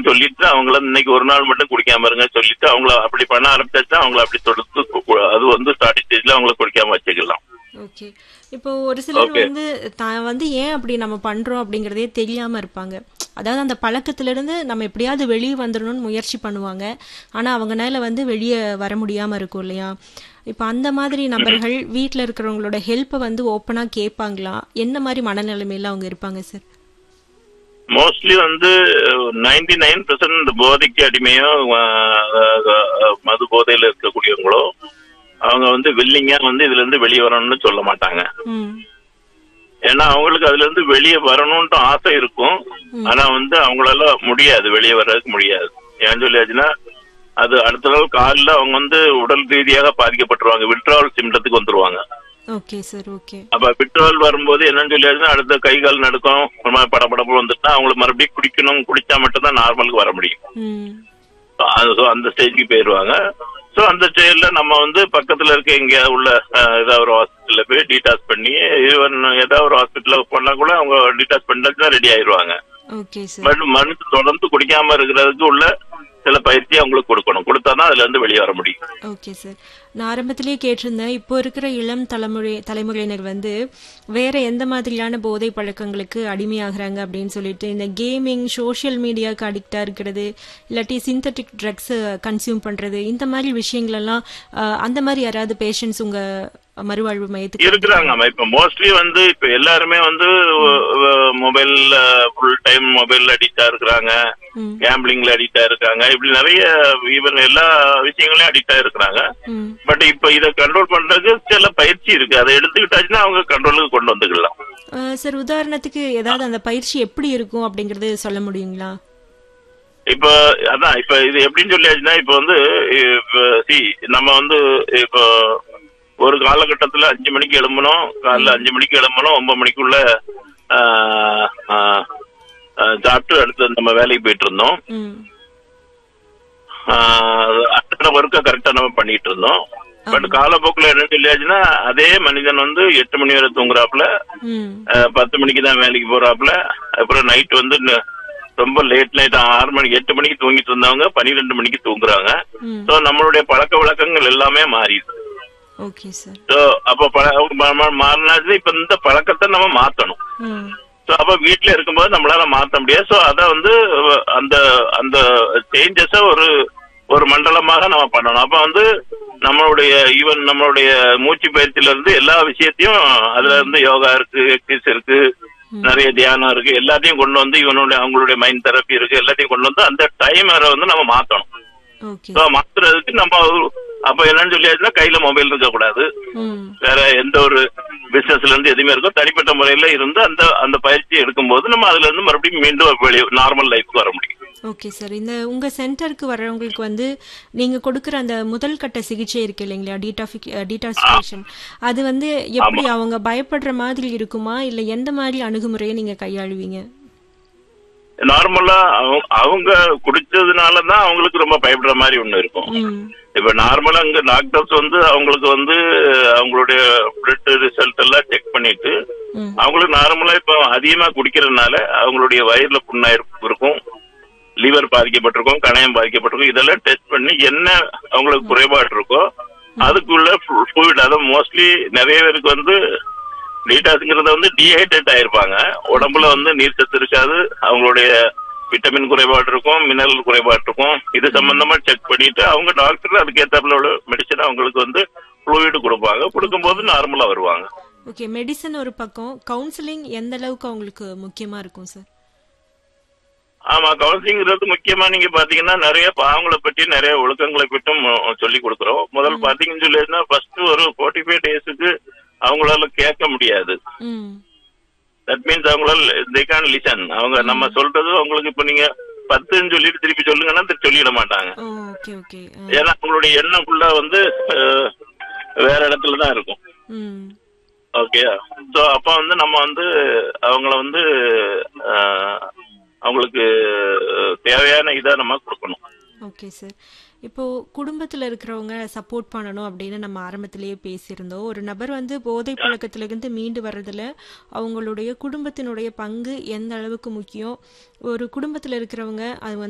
சொல்லிட்டு அவங்கள இன்னைக்கு ஒரு நாள் மட்டும் குடிக்காம இருங்க சொல்லிட்டு அவங்கள அப்படி பண்ண ஆரம்பிச்சாச்சுன்னா அவங்கள அப்படி தொடுத்து கு- கு- அது வந்து ஸ்டார்டிங் ஸ்டேஜ்ல அவங்கள குடிக்காம வச்சுக்கலாம் ஓகே இப்போ ஒரு சிலர் Okay. வந்து தான் வந்து ஏன் அப்படி நம்ம பண்றோம் அப்படிங்கறதே தெரியாம இருப்பாங்க அதாவது அந்த பழக்கத்துல இருந்து நம்ம எப்படியாவது வெளியே வந்துடணும்னு முயற்சி பண்ணுவாங்க ஆனா அவங்கனால வந்து வெளியே வர முடியாம இருக்கும் இல்லையா இப்போ அந்த மாதிரி நபர்கள் வீட்ல இருக்கிறவங்களோட ஹெல்ப்பை வந்து ஓப்பனா கேட்பாங்களா என்ன மாதிரி மனநிலைமையில அவங்க இருப்பாங்க சார் மோஸ்ட்லி வந்து நைன்டி நைன் பர்சன்ட் போதைக்கு அடிமையோ அஹ், அஹ், மது போதையில இருக்கக்கூடியவங்களோ அவங்க வந்து வில்லிங்கா வந்து இதுல இருந்து வெளியே வரணும்னு சொல்ல மாட்டாங்க ம் ஏன்னா அவங்களுக்கு அதுல இருந்து வெளியே வரணும்ட்டு ஆசை இருக்கும் ஆனா வந்து அவங்களால முடியாது வெளியே வர்றதுக்கு முடியாது ஏன் சொல்லியாச்சுன்னா அது அடுத்த நாள் காலைல அவங்க வந்து உடல் ரீதியாக பாதிக்கப்பட்டுருவாங்க விட்ராவல் சிம்டத்துக்கு வந்துருவாங்க ஓகே சார் ஓகே அப்ப விட்ராவல் வரும்போது என்னன்னு சொல்லியாச்சுன்னா அடுத்த கை கால் நடுக்கம் ஒரு மாதிரி படபடப்பு வந்துட்டுனா அவங்களுக்கு மறுபடியும் குடிக்கணும் குடிச்சா மட்டும்தான் நார்மலுக்கு வர முடியும் ம் அது so அந்த ஸ்டேஜ்க்கு போயிருவாங்க சோ அந்த ஸ்டேஜ்ல நம்ம வந்து பக்கத்துல இருக்க எங்க உள்ள அஹ், ஏதாவது ஒரு ஹாஸ்பிட்டல்ல போய் டீடாஸ் பண்ணி ஈவன் ஏதாவது ஒரு ஹாஸ்பிட்டல்ல பண்ணா கூட அவங்க டீடாஸ் பண்ணதுக்கு ரெடி ஆயிருவாங்க ஓகே சார் பட் மருந்து தொடர்ந்து குடிக்காம இருக்கிறதுக்கு உள்ள சில பயிற்சி அவங்களுக்கு கொடுக்கணும் கொடுத்தாதான் அதுல இருந்து வெளியே வர முடியும் ஓகே சார் நான் ஆரம்பத்திலேயே கேட்டிருந்தேன் இப்போ இருக்கிற இளம் தலைமுறை தலைமுறையினர் வந்து வேற எந்த மாதிரியான போதை பழக்கங்களுக்கு அடிமையாகிறாங்க அப்படின்னு சொல்லிட்டு இந்த கேமிங் சோஷியல் மீடியாவுக்கு அடிக்டா இருக்கிறது இல்லாட்டி சிந்தட்டிக் ட்ரக்ஸ் கன்சியூம் பண்றது இந்த மாதிரி விஷயங்கள் எல்லாம் அஹ், அந்த மாதிரி யாராவது பேஷண்ட்ஸ் உங்க மறுவாழ்வு மையத்துக்கு இருக்கிறாங்க இப்ப மோஸ்ட்லி வந்து இப்ப எல்லாருமே வந்து மொபைல்ல ஃபுல் டைம் மொபைல்ல அடிக்டா இருக்கிறாங்க ம், கேம்பிளிங்ல அடிக்டா இருக்காங்க இப்படி நிறைய ஈவன் எல்லா விஷயங்களையும் அடிக்டா இருக்கிறாங்க ம். பட் இப்ப இத கண்ட்ரோல் பண்றதுக்கு சில பயிற்சி இருக்கு அதை எடுத்துக்கிட்டாச்சுன்னா அவங்க கண்ட்ரோலுக்கு கொண்டு வந்துக்கலாம் அஹ், சார் உதாரணத்துக்கு ஏதாவது அந்த பயிற்சி எப்படி இருக்கும் அப்படிங்கறது சொல்ல முடியுங்களா இப்ப அதான் இப்ப இது எப்படின்னு சொல்லியாச்சுன்னா இப்ப வந்து இப்ப see, நம்ம வந்து இப்போ ஒரு காலகட்டத்துல அஞ்சு மணிக்கு எழும்பணும் காலைல அஞ்சு மணிக்கு எழும்பணும் ஒன்பது மணிக்குள்ள ஆஹ், ஆஹ், ஆஹ், சாப்பிட்டு அடுத்து நம்ம வேலைக்கு போயிட்டு இருந்தோம் ம் அத்தனை ஒர்க்கை கரெக்டா நம்ம பண்ணிட்டு இருந்தோம் பட் காலப்போக்குல என்ன சொல்லியாச்சுன்னா அதே மனிதன் வந்து எட்டு மணி வரை தூங்குறாப்புல ம் அஹ், பத்து மணிக்கு தான் வேலைக்கு போறாப்புல அப்புறம் நைட் வந்து ந- ரொம்ப லேட் நைட் ஆறு மணிக்கு எட்டு மணிக்கு தூங்கிட்டு இருந்தவங்க பன்னிரெண்டு மணிக்கு தூங்குறாங்க ம் சோ நம்மளுடைய பழக்க வழக்கங்கள் எல்லாமே மாறிடுது ஓகே சார் சோ அப்ப பழ- ம- ம- மாறினாச்சு இப்ப இந்த பழக்கத்தை நம்ம மாத்தணும் ம் சோ அப்ப வீட்ல இருக்கும்போது நம்மளால மாத்த முடியாது சோ அத வந்து அஹ், அந்த அந்த சேஞ்சஸ ஒரு ஒரு மண்டலமாக நம்ம பண்ணணும் அப்ப வந்து நம்மளுடைய ஈவன் நம்மளுடைய மூச்சு பயிற்சியில இருந்து எல்லா விஷயத்தையும் அதுல இருந்து யோகா இருக்கு எக்ஸசைஸ் இருக்கு நிறைய தியானம் இருக்கு எல்லாத்தையும் கொண்டு வந்து இவனுடைய அவங்களுடைய மைண்ட் தெரப்பி இருக்கு எல்லாத்தையும் கொண்டு வந்து அந்த டைமரை வந்து நம்ம மாத்தணும் ஓகே So, மாத்துறதுக்கு நம்ம ஒரு- அப்ப என்னன்னு சொல்லியாச்சுன்னா கையில மொபைல் இருக்க கூடாது ம் வேற எந்த ஒரு பிசினஸ்ல இருந்து எதுவுமே இருக்கோ தனிப்பட்ட முறையில இருந்து அந்த அந்த பயிற்சி எடுக்கும்போது நம்ம அதுல இருந்து மறுபடியும் மீண்டும் வெளியே நார்மல் லைஃப்க்கு வர முடியும் ஓகே சார் இந்த உங்க சென்டருக்கு வர்றவங்களுக்கு வந்து நீங்க கொடுக்குற அந்த முதல் கட்ட சிகிச்சை இருக்கு இல்லைங்களா டீடாஃபிக் டீடாக்சிஃபிகேஷன் அது வந்து எப்படி அவங்க பயப்படுற மாதிரி இருக்குமா இல்ல எந்த மாதிரி அணுகுமுறையை நீங்க கையாளுவீங்க நார்மலா அவங்க- அவங்க குடிச்சதுனால தான் அவங்களுக்கு ரொம்ப பயப்படுற மாதிரி ஒண்ணு இருக்கும் ம் இப்ப நார்மலா அங்க டாக்டர்ஸ் வந்து அவங்களுக்கு வந்து அவங்களுடைய பிளட் ரிசல்ட் எல்லாம் செக் பண்ணிட்டு ம் அவங்களுக்கு நார்மலா இப்ப அதிகமா குடிக்கிறதுனால அவங்களுடைய வயிறுல புண்ணாயிருப்பு இருக்கும் லிவர் பாதிக்கப்பட்டிருக்கும் கணையம் பாதிக்கப்பட்டிருக்கும் இதெல்லாம் டெஸ்ட் பண்ணி என்ன அவங்களுக்கு குறைபாடு இருக்கோ அதுக்குள்ள ஃபுட் அதாவது மோஸ்ட்லி நிறைய பேருக்கு வந்து டீடாஸுங்கிறத வந்து டீஹைட்ரேட் ஆயிருப்பாங்க உடம்புல வந்து நீர் சத்து இருக்காது அவங்களுடைய விட்டமின் குறைபாடு இருக்கும் மினரல் குறைபாடு இருக்கும் இது சம்பந்தமா செக் பண்ணிட்டு அவங்க டாக்டர் அதுக்கேத்தாப்புல உள்ள மெடிசன் அவங்களுக்கு வந்து ஃப்ளூயிடு கொடுப்பாங்க கொடுக்கும்போது நார்மலா வருவாங்க ஓகே மெடிசன் ஒரு பக்கம் கவுன்சிலிங் எந்த அளவுக்கு அவங்களுக்கு முக்கியமா இருக்கும் சார் ஆமா கவுன்சிலிங்கிறது முக்கியமா நீங்க பாத்தீங்கன்னா நிறைய பாவங்களை பற்றி நிறைய ஒழுக்கங்களை பற்றியும் சொல்லி கொடுக்குறோம் முதல் பாத்தீங்கன்னு சொல்லினா ஃபர்ஸ்ட் ஒரு ஃபோர்ட்டி ஃபைவ் டேஸுக்கு அவங்களால கேட்க முடியாது ம் தட் மீன்ஸ் அவங்களால தே கேன் லிசன் அவங்க நம்ம சொல்றது அவங்களுக்கு இப்ப நீங்க பத்துன்னு சொல்லிட்டு திருப்பி சொல்லுங்கன்னா திருப்பி சொல்லிட மாட்டாங்க ஓ ஓகே ஓகே ஏன்னா அவங்களுடைய எண்ணம் ஃபுல்லா வந்து அஹ், வேற இடத்துல தான் இருக்கும் ம் ஓகே ஸோ அப்போ வந்து நம்ம வந்து அவங்கள வந்து அஹ், அவங்களுக்கு தேவையான இதை நம்ம கொடுக்கணும் ஓகே சார் இப்போ குடும்பத்தில் இருக்கிறவங்க சப்போர்ட் பண்ணணும் அப்படின்னு நம்ம ஆரம்பத்திலேயே பேசியிருந்தோம் ஒரு நபர் வந்து போதை பழக்கத்திலிருந்து மீண்டு வர்றதுல அவங்களுடைய குடும்பத்தினுடைய பங்கு எந்த அளவுக்கு முக்கியம் ஒரு குடும்பத்தில் இருக்கிறவங்க அது வந்து